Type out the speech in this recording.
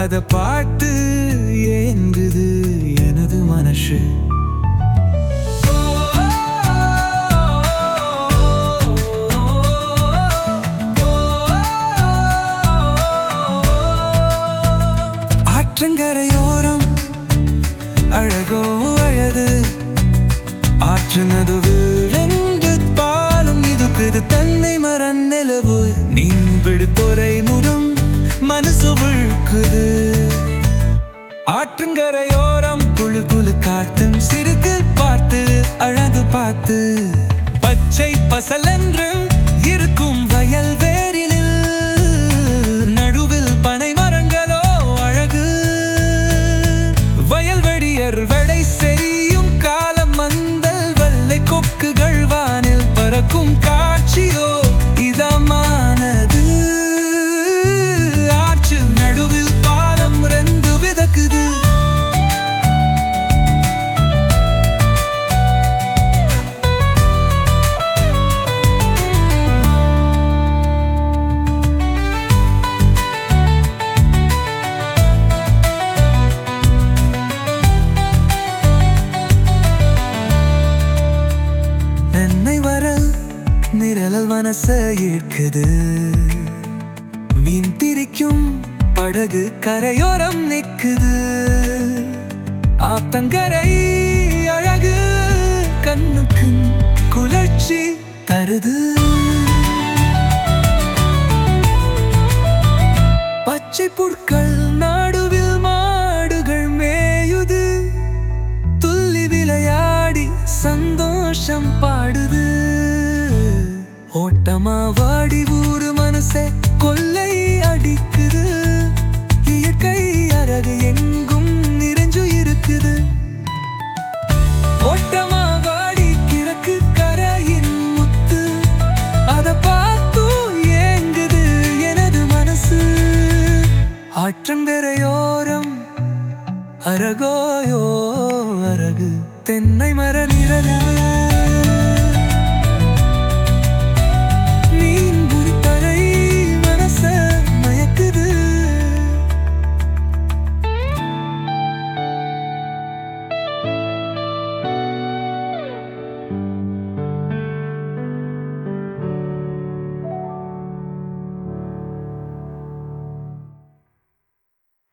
அத பார்த்து ஏங்குது எனது மனசு ஆற்றங்கரையோரம் அழகோ அழகு ஆற்று நடுவில் ரெண்டு பாலும் இதுக்குது தன்னை மரன் நிலவு நீன் விடுத்துறை முடம் மனசு விழுக்குது ஆற்றங்கரையோரம் குழு குழு காத்தும் சிறுகள் பார்த்து அழகு பார்த்து பச்சை பசலென்று இருக்கும் வயல் வேரிலில் நடுவில் பனை மரங்களோ அழகு வயல்வெளியர் வெடை செறியும் காலம் மந்தல் வெள்ளை கொக்குகள் வானில் பறக்கும் காட்சியோ இதமானது ஆற்று நடுவில் பாலம் ரெண்டு விதக்குது என்னை வர நிழல் மனச ஈர்க்குது மீன் திரிக்கும் படகு கரையோரம் நிக்குது ஆத்தங்கரை அழகு கண்ணுக்கு குளிர்ச்சி தருது பச்சை புற்கள் நாடுவில் மாடுகள் மேயுது துள்ளி விளையாடி சந்தோஷம் பாடுது ஓட்டமா வாடி ஊரு மனசே கொள்ளை அடிக்குது இயற்கை அழகு எங்கும் நிறைஞ்சு இருக்குது ஓட்டமா வாடி கிழக்கு கரையின் முத்து அத பார்த்து ஏங்குது எனது மனசு ஆற்றங்கரையோரம் அரகோயோ அரகு தென்னை மர நிழலில்